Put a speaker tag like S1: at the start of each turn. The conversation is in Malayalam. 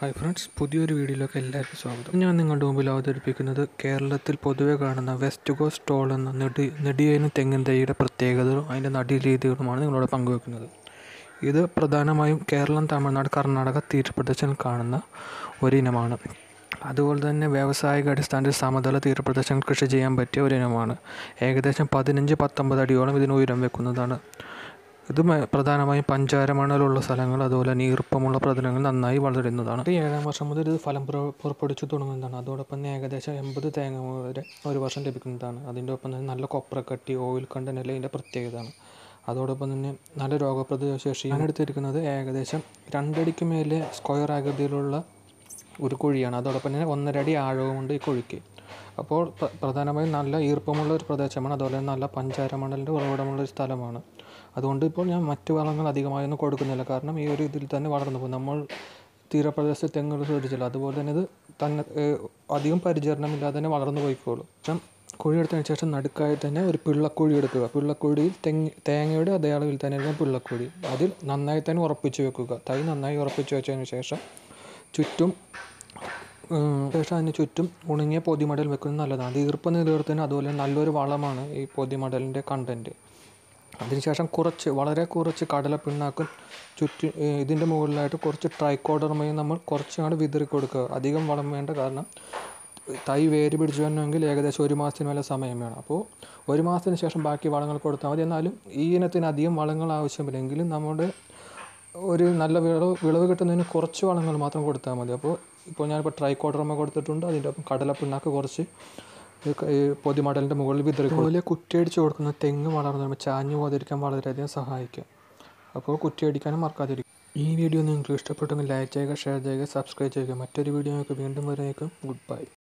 S1: ഹായ് ഫ്രണ്ട്സ് പുതിയൊരു വീഡിയോയിലേക്ക് എല്ലാവർക്കും സ്വാഗതം ഞാൻ നിങ്ങളുടെ മുമ്പിൽ അവതരിപ്പിക്കുന്നത് കേരളത്തിൽ പൊതുവെ കാണുന്ന വെസ്റ്റ് കോസ്റ്റ് ടോൾ എന്ന നെടി നെടിയേന് തെങ്ങിൻ തൈയുടെ പ്രത്യേകതകളും അതിൻ്റെ നടീ രീതികളുമാണ് നിങ്ങളോട് പങ്കുവെക്കുന്നത് ഇത് പ്രധാനമായും കേരളം തമിഴ്നാട് കർണാടക തീരപ്രദേശങ്ങളിൽ കാണുന്ന ഒരിനമാണ് അതുപോലെ തന്നെ വ്യാവസായിക അടിസ്ഥാനത്തിൽ സമതല തീരപ്രദേശങ്ങൾ കൃഷി ചെയ്യാൻ പറ്റിയ ഒരിനമാണ് ഏകദേശം പതിനഞ്ച് പത്തൊമ്പത് അടിയോളം ഇതിന് ഉയരം വെക്കുന്നതാണ് ഇത് മ- പ്രധാനമായും പഞ്ചാരമണലുള്ള സ്ഥലങ്ങൾ അതുപോലെ തന്നെ ഈർപ്പമുള്ള പ്രതലങ്ങൾ നന്നായി വളരുന്നതാണ് ഇത് ഏഴാം വർഷം മുതൽ ഇത് ഫലം പുറ- പുറപ്പെടുവിച്ചു തുടങ്ങുന്നതാണ് അതോടൊപ്പം തന്നെ ഏകദേശം എൺപത് തേങ്ങ വരെ ഒരു വർഷം ലഭിക്കുന്നതാണ് അതിൻ്റെ ഒപ്പം തന്നെ നല്ല കൊപ്രക്കട്ടി ഓയിൽ കണ്ടന്റ് എല്ലാം ഇതിൻ്റെ പ്രത്യേകതയാണ് അതോടൊപ്പം തന്നെ നല്ല രോഗപ്രതിരോധ ശേഷി ഞാൻ എടുത്തിരിക്കുന്നത് ഏകദേശം രണ്ടടിക്ക് മേലെ സ്ക്വയർ ആകൃതിയിലുള്ള ഒരു കുഴിയാണ് അതോടൊപ്പം തന്നെ ഒന്നര അടി ആഴവുമുണ്ട് ഈ കുഴിക്ക് അപ്പോൾ പ്ര- പ്രധാനമായും നല്ല ഈർപ്പമുള്ള ഒരു പ്രദേശമാണ് അതുപോലെ തന്നെ നല്ല പഞ്ചാരമണലിൻ്റെ ഉറവിടമുള്ള ഒരു സ്ഥലമാണ് അതുകൊണ്ട് ഇപ്പോൾ ഞാൻ മറ്റു വളങ്ങൾ അധികമായൊന്നും കൊടുക്കുന്നില്ല കാരണം ഈ ഒരു ഇതിൽ തന്നെ വളർന്നു പോകും നമ്മൾ തീരപ്രദേശത്ത് തെങ്ങുകൾ ശ്രദ്ധിച്ചില്ല അതുപോലെ തന്നെ ഇത് തന്നെ ഏഹ്, അധികം പരിചരണമില്ലാതെ തന്നെ വളർന്നു പോയിക്കോളും ശേഷം കുഴി എടുത്തതിന് ശേഷം നടുക്കായി തന്നെ ഒരു പിള്ളക്കുഴി എടുക്കുക പിള്ളക്കുഴിയിൽ തെങ്ങ് തേങ്ങയുടെ അതേ അളവിൽ തന്നെ ആയിരിക്കും പിള്ളക്കുഴി അതിൽ നന്നായി തന്നെ ഉറപ്പിച്ച് വെക്കുക തൈ നന്നായി ഉറപ്പിച്ച് വെച്ചതിന് ശേഷം ചുറ്റും ഉം, ശേഷം അതിന് ചുറ്റും ഉണങ്ങിയ പൊതിമടൽ വെക്കുന്നത് നല്ലതാണ് അത് ഈർപ്പം നിലനിർത്തുന്നതിന് അതുപോലെ നല്ലൊരു വളമാണ് ഈ പൊതിമടലിൻ്റെ കണ്ടൻറ്റ് അതിനുശേഷം കുറച്ച് വളരെ കുറച്ച് കടലപ്പിണ്ണാക്കും ചുറ്റി ഇതിൻ്റെ മുകളിലായിട്ട് കുറച്ച് ട്രൈക്കോഡർമയും നമ്മൾ കുറച്ചങ്ങോട്ട് വിതറി കൊടുക്കുക അധികം വളം വേണ്ട കാരണം തൈ വേര് പിടിച്ചു വരണമെങ്കിൽ ഏകദേശം ഒരു മാസത്തിന് മേലെ സമയം വേണം അപ്പോൾ ഒരു മാസത്തിന് ശേഷം ബാക്കി വളങ്ങൾ കൊടുത്താൽ മതി എന്നാലും ഈ ഇനത്തിന് അധികം വളങ്ങൾ ആവശ്യമില്ല എങ്കിലും നമ്മുടെ ഒരു നല്ല വിളവ് വിളവ് കിട്ടുന്നതിന് കുറച്ച് വളങ്ങൾ മാത്രം കൊടുത്താൽ മതി അപ്പോൾ ഇപ്പോൾ ഞാനിപ്പോൾ ട്രൈക്കോഡർമ കൊടുത്തിട്ടുണ്ട് അതിൻ്റെ ഒപ്പം കടലപ്പിണ്ണാക്ക് കുറച്ച് ഈ ക- ഈ പൊതിമടലിൻ്റെ മുകളിൽ വിതറി അതുപോലെ കുറ്റിയടിച്ച് കൊടുക്കുന്ന തെങ്ങ് വളർന്നു വരുമ്പോൾ ചാഞ്ഞു പോകാതിരിക്കാൻ വളരെയധികം സഹായിക്കും അപ്പോൾ കുറ്റിയടിക്കാനും മറക്കാതിരിക്കും ഈ വീഡിയോ നിങ്ങൾക്ക് ഇഷ്ടപ്പെട്ടെങ്കിൽ ലൈക്ക് ചെയ്യുക ഷെയർ ചെയ്യുക സബ്സ്ക്രൈബ് ചെയ്യുക മറ്റൊരു വീഡിയോ വീണ്ടും വരേക്കും ഗുഡ് ബൈ